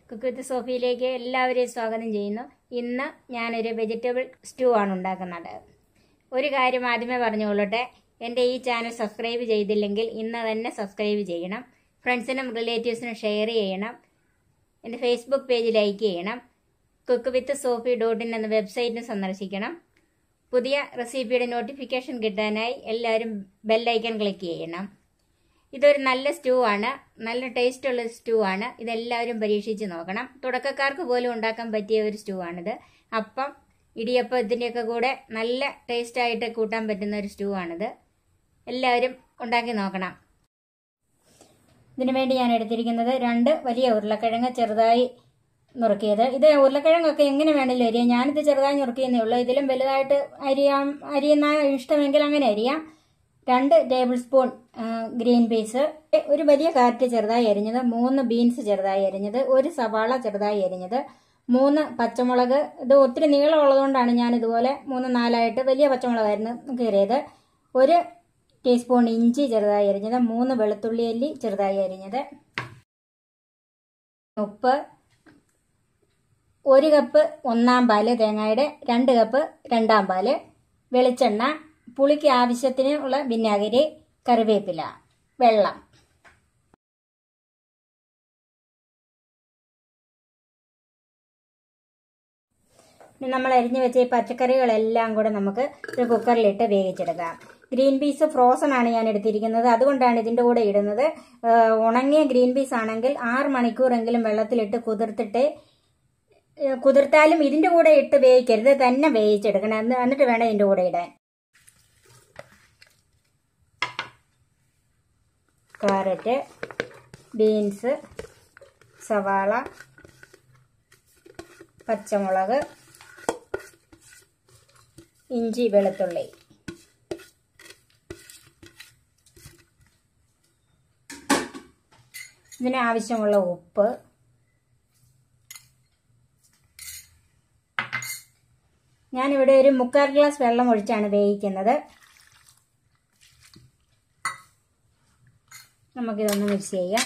cook with സോഫിയിലേക്ക് എല്ലാവരെയും സ്വാഗതം ചെയ്യുന്നു ഇന്ന് ഞാനൊരു വെജിറ്റബിൾ സ്റ്റൂ ആണ് ഉണ്ടാക്കുന്നത് ഒരു കാര്യം ആദ്യമേ പറഞ്ഞുകൊള്ളട്ടെ എൻ്റെ ഈ ചാനൽ സബ്സ്ക്രൈബ് ചെയ്തില്ലെങ്കിൽ ഇന്ന് തന്നെ സബ്സ്ക്രൈബ് ചെയ്യണം ഫ്രണ്ട്സിനും റിലേറ്റീവ്സിനും ഷെയർ ചെയ്യണം എൻ്റെ ഫേസ്ബുക്ക് പേജ് ലൈക്ക് ചെയ്യണം cook with Sophie dot in എന്ന വെബ്സൈറ്റിന് സന്ദർശിക്കണം പുതിയ റെസിപ്പിയുടെ നോട്ടിഫിക്കേഷൻ കിട്ടാനായി എല്ലാവരും ബെല്ലൈക്കൺ ക്ലിക്ക് ചെയ്യണം ഇതൊരു നല്ല സ്റ്റൂ ആണ് നല്ല ടേസ്റ്റ് ഉള്ള സ്റ്റൂ ആണ് ഇതെല്ലാവരും പരീക്ഷിച്ച് നോക്കണം തുടക്കക്കാർക്ക് പോലും ഉണ്ടാക്കാൻ പറ്റിയ ഒരു സ്റ്റൂ ആണിത് അപ്പം ഇടിയപ്പം ഇതിൻ്റെയൊക്കെ കൂടെ നല്ല ടേസ്റ്റ് ആയിട്ട് കൂട്ടാൻ പറ്റുന്ന ഒരു സ്റ്റൂ ആണിത് എല്ലാവരും ഉണ്ടാക്കി നോക്കണം ഇതിനു വേണ്ടി ഞാൻ എടുത്തിരിക്കുന്നത് രണ്ട് വലിയ ഉരുളക്കിഴങ്ങ് ചെറുതായി നുറുക്കിയത് ഇത് ഉരുളക്കിഴങ്ങൊക്കെ എങ്ങനെ വേണമെങ്കിലും അരിയാം ഞാനിത് ചെറുതായി നുറുക്കിയെന്നേ ഉള്ളൂ ഇതിലും വലുതായിട്ട് അരിയാം അരിയുന്ന ഇഷ്ടമെങ്കിൽ അങ്ങനെ അരിയാം രണ്ട് ടേബിൾ സ്പൂൺ ആ, ഗ്രീൻ പീസ് ഒരു വലിയ കാരറ്റ് ചെറുതായി അരിഞ്ഞത് മൂന്ന് ബീൻസ് ചെറുതായി അരിഞ്ഞത് ഒരു സവാള ചെറുതായി അരിഞ്ഞത് മൂന്ന് പച്ചമുളക് ഇത് ഒത്തിരി നീളമുള്ളതുകൊണ്ടാണ് ഞാൻ ഇതുപോലെ മൂന്ന് നാലായിട്ട് വലിയ പച്ചമുളകായിരുന്നു കീറിയത് ഒരു ടീസ്പൂൺ ഇഞ്ചി ചെറുതായി അരിഞ്ഞത് മൂന്ന് വെളുത്തുള്ളി അല്ലി ചെറുതായി അരിഞ്ഞത് ഉപ്പ് ഒരു കപ്പ് ഒന്നാം പാല് തേങ്ങയുടെ രണ്ട് കപ്പ് രണ്ടാം പാല് വെളിച്ചെണ്ണ പുളിക്ക് ആവശ്യത്തിന് ഉള്ള വിനാഗിരി കറിവേപ്പില വെള്ളം ഇനി നമ്മൾ അരിഞ്ഞു വെച്ച ഈ പച്ചക്കറികളെല്ലാം കൂടെ നമുക്ക് ഒരു കുക്കറിലിട്ട് വേവിച്ചെടുക്കാം ഗ്രീൻ പീസ് ഫ്രോസൺ ആണ് ഞാൻ എടുത്തിരിക്കുന്നത് അതുകൊണ്ടാണ് ഇതിന്റെ കൂടെ ഇടുന്നത് ഏഹ് ഉണങ്ങിയ ഗ്രീൻ പീസ് ആണെങ്കിൽ ആറ് മണിക്കൂറെങ്കിലും വെള്ളത്തിലിട്ട് കുതിർത്തിട്ട് ഏഹ് കുതിർത്താലും ഇതിന്റെ കൂടെ ഇട്ട് വേവിക്കരുത് തന്നെ വേവിച്ചെടുക്കണം എന്ന് എന്നിട്ട് വേണം ഇതിന്റെ കൂടെ ഇടാൻ കാരറ്റ് ബീൻസ് സവാള പച്ചമുളക് ഇഞ്ചി വെളുത്തുള്ളി ഇതിന് ആവശ്യമുള്ള ഉപ്പ് ഞാനിവിടെ ഒരു മുക്കാൽ ഗ്ലാസ് വെള്ളം ഒഴിച്ചാണ് വേവിക്കുന്നത് നമുക്കിതൊന്ന് മിക്സ് ചെയ്യാം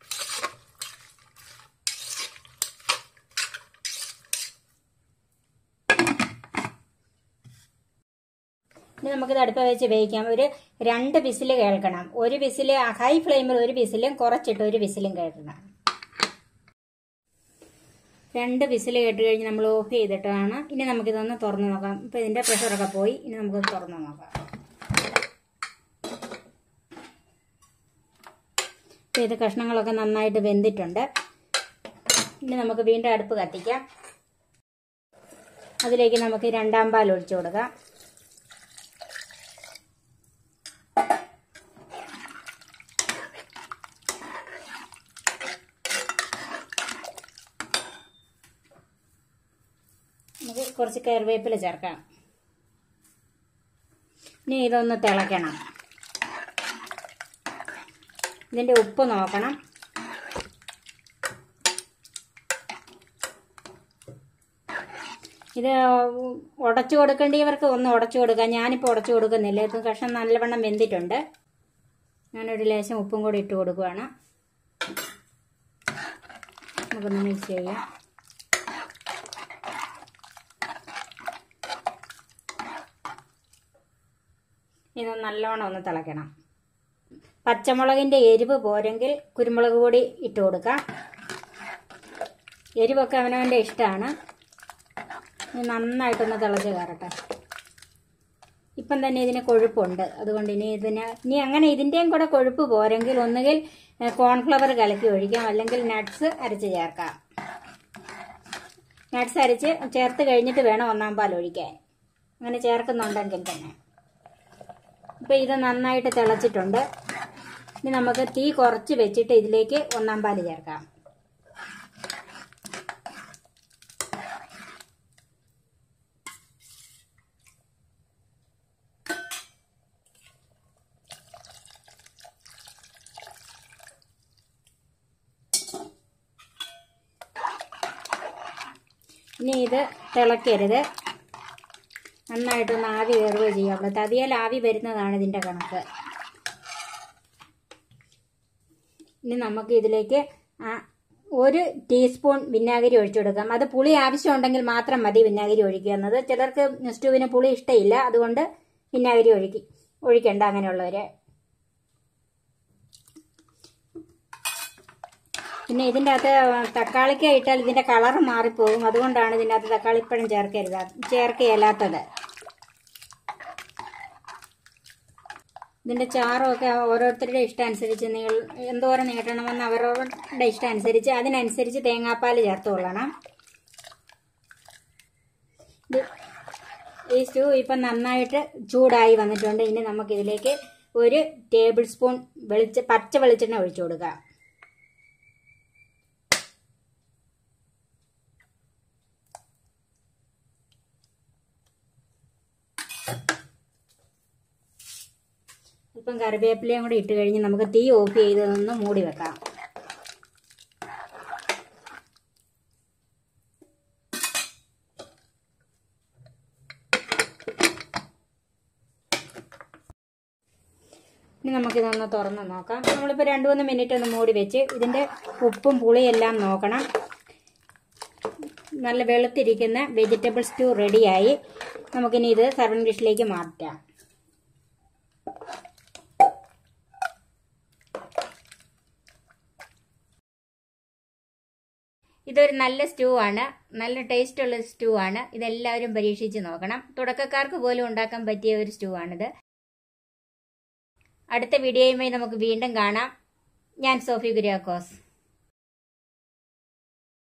ഇനി നമുക്കിത് അടുപ്പ വെച്ച് വേവിക്കാം ഒരു രണ്ട് വിസിൽ കേൾക്കണം ഒരു വിസിൽ ഹൈ ഫ്ലെയിമിൽ ഒരു വിസിലും കുറച്ചിട്ട് ഒരു വിസിലും കേൾക്കണം രണ്ട് വിസിൽ കേട്ട് കഴിഞ്ഞ് നമ്മൾ ഓഫ് ചെയ്തിട്ടാണ് ഇനി നമുക്കിതൊന്ന് തുറന്ന് നോക്കാം ഇപ്പം ഇതിൻ്റെ പ്രഷറൊക്കെ പോയി ഇനി നമുക്കൊന്ന് തുറന്ന് നോക്കാം ഇപ്പം ഇത് കഷ്ണങ്ങളൊക്കെ നന്നായിട്ട് വെന്തിട്ടുണ്ട് ഇനി നമുക്ക് വീണ്ടും അടുപ്പ് കത്തിക്കാം അതിലേക്ക് നമുക്ക് രണ്ടാം പാൽ ഒഴിച്ചു കൊടുക്കാം നമുക്ക് കുറച്ച് കറിവേപ്പില ചേർക്കാം ഇനി ഇതൊന്ന് തിളയ്ക്കണം ഇതിൻ്റെ ഉപ്പ് നോക്കണം ഇത് ഉടച്ചു കൊടുക്കേണ്ടിയവർക്ക് ഒന്ന് ഉടച്ചു കൊടുക്കാം ഞാനിപ്പോൾ ഉടച്ചു കൊടുക്കുന്നില്ല ഇത് കഷ്ണം നല്ലവണ്ണം വെന്തിട്ടുണ്ട് ഞാനൊരു ലേശം ഉപ്പും കൂടി ഇട്ട് കൊടുക്കുവാണ് നമുക്കൊന്ന് മിക്സ് ചെയ്യാം ഇത് നല്ലോണം ഒന്ന് തിളയ്ക്കണം പച്ചമുളകിൻ്റെ എരിവ് പോരെങ്കിൽ കുരുമുളക് പൊടി ഇട്ട് കൊടുക്കാം എരിവൊക്കെ അവനവൻ്റെ ഇഷ്ടമാണ് ഇത് നന്നായിട്ടൊന്ന് തിളച്ച് കയറട്ടെ ഇപ്പം തന്നെ ഇതിന് കൊഴുപ്പുണ്ട് അതുകൊണ്ട് ഇനി ഇതിന് ഇനി അങ്ങനെ ഇതിൻ്റെയും കൂടെ കൊഴുപ്പ് പോരെങ്കിൽ ഒന്നുകിൽ കോൺഫ്ലവർ കലക്കി ഒഴിക്കാം അല്ലെങ്കിൽ നട്ട്സ് അരച്ച് ചേർക്കാം നട്ട്സ് അരച്ച് ചേർത്ത് കഴിഞ്ഞിട്ട് വേണം ഒന്നാം പാൽ ഒഴിക്കാൻ അങ്ങനെ ചേർക്കുന്നുണ്ടെങ്കിൽ തന്നെ ഇപ്പം ഇത് നന്നായിട്ട് തിളച്ചിട്ടുണ്ട് ഇനി നമുക്ക് തീ കുറച്ച് വെച്ചിട്ട് ഇതിലേക്ക് ഒന്നാം പാല് ചേർക്കാം ഇനി ഇത് തിളക്കരുത് നന്നായിട്ടൊന്ന് ആവി കയറുകയോ ചെയ്യാവുള്ളൂ തതിയാൽ ആവി വരുന്നതാണ് ഇതിൻ്റെ കണക്ക് ഇനി നമുക്ക് ഇതിലേക്ക് ആ ഒരു ടീസ്പൂൺ വിനാഗിരി ഒഴിച്ചു കൊടുക്കാം അത് പുളി ആവശ്യമുണ്ടെങ്കിൽ മാത്രം മതി വിനാഗിരി ഒഴിക്കുക എന്നത് ചിലർക്ക് സ്റ്റൂവിന് പുളി ഇഷ്ടമില്ല അതുകൊണ്ട് വിനാഗിരി ഒഴുക്കി ഒഴിക്കണ്ട അങ്ങനെയുള്ളവര് പിന്നെ ഇതിൻ്റെ അകത്ത് തക്കാളിക്ക ഇട്ടാൽ ഇതിൻ്റെ കളർ മാറിപ്പോകും അതുകൊണ്ടാണ് ഇതിൻ്റെ അകത്ത് തക്കാളിപ്പഴം ചേർക്കരുത് ചേർക്കയില്ലാത്തത് ഇതിൻ്റെ ചാറുമൊക്കെ ഓരോരുത്തരുടെ ഇഷ്ടം അനുസരിച്ച് നിങ്ങൾ എന്തോരം നീട്ടണമെന്ന് അവരവരുടെ ഇഷ്ടം അനുസരിച്ച് അതിനനുസരിച്ച് തേങ്ങാപ്പാൽ ചേർത്ത് കൊള്ളണം ഇത് ഈ സ്റ്റൂ ഇപ്പം നന്നായിട്ട് ചൂടായി വന്നിട്ടുണ്ട് ഇനി നമുക്കിതിലേക്ക് ഒരു ടേബിൾ സ്പൂൺ വെളിച്ച പച്ച വെളിച്ചെണ്ണ ഒഴിച്ചു കൊടുക്കാം ഇപ്പം കറിവേപ്പിലയും കൂടി ഇട്ട് കഴിഞ്ഞ് നമുക്ക് തീ ഓഫ് ചെയ്തൊന്ന് മൂടി വെക്കാം ഇനി നമുക്കിതൊന്ന് തുറന്ന് നോക്കാം നമ്മളിപ്പോൾ രണ്ട് മൂന്ന് മിനിറ്റ് ഒന്ന് മൂടി വെച്ച് ഇതിൻ്റെ ഉപ്പും പുളിയെല്ലാം നോക്കണം നല്ല വെളുത്തിരിക്കുന്ന വെജിറ്റബിൾ സ്റ്റൂ റെഡിയായി നമുക്കിനി ഇത് സർവൻ ഡിഷിലേക്ക് മാറ്റാം ഇതൊരു നല്ല സ്റ്റൂ ആണ് നല്ല ടേസ്റ്റ് ഉള്ള സ്റ്റൂ ആണ് ഇതെല്ലാവരും പരീക്ഷിച്ച് നോക്കണം തുടക്കക്കാർക്ക് പോലും ഉണ്ടാക്കാൻ പറ്റിയ ഒരു സ്റ്റൂ ആണിത് അടുത്ത വീഡിയോയുമായി നമുക്ക് വീണ്ടും കാണാം ഞാൻ സോഫി കുര്യാക്കോസ്